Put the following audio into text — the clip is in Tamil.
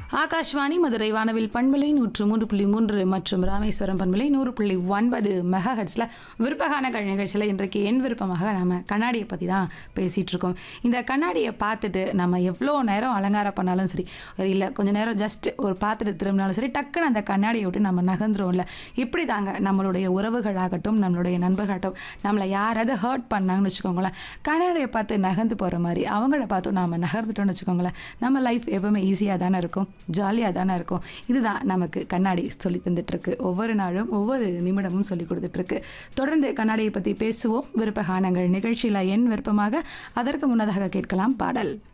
ஆகாஷ்வாணி மதுரை வானவில் பண்பலை நூற்று மூன்று புள்ளி மூன்று மற்றும் ராமேஸ்வரம் பண்பலை நூறு புள்ளி ஒன்பது மெகா ஹெட்ஸில் விருப்பகானங்கள் நிகழ்ச்சியில் இன்றைக்கு என் விருப்பமாக நம்ம கண்ணாடியை பற்றி தான் பேசிகிட்டு இருக்கோம் இந்த கண்ணாடியை பார்த்துட்டு நம்ம எவ்வளோ நேரம் அலங்காரம் பண்ணாலும் சரி இல்லை கொஞ்ச நேரம் ஜஸ்ட் ஒரு பார்த்துட்டு திரும்பினாலும் சரி டக்குன்னு அந்த கண்ணாடியை விட்டு நம்ம நகர்ந்துருவோம்ல இப்படி தாங்க நம்மளுடைய உறவுகளாகட்டும் நம்மளுடைய நண்பர்களாகட்டும் நம்மளை யாராவது ஹர்ட் பண்ணாங்கன்னு வச்சுக்கோங்களேன் கண்ணாடியை பார்த்து நகர்ந்து போகிற மாதிரி அவங்கள பார்த்து நாம் நகர்ந்துட்டோம்னு வச்சுக்கோங்களேன் நம்ம லைஃப் எப்பவுமே ஈஸியாக தானே இருக்கும் ஜாலியாக தானே இருக்கும் இதுதான் நமக்கு கண்ணாடி சொல்லி தந்துட்டுருக்கு ஒவ்வொரு நாளும் ஒவ்வொரு நிமிடமும் சொல்லி கொடுத்துட்ருக்கு தொடர்ந்து கண்ணாடியை பற்றி பேசுவோம் விருப்பகானங்கள் நிகழ்ச்சியில் என் விருப்பமாக அதற்கு முன்னதாக கேட்கலாம் பாடல்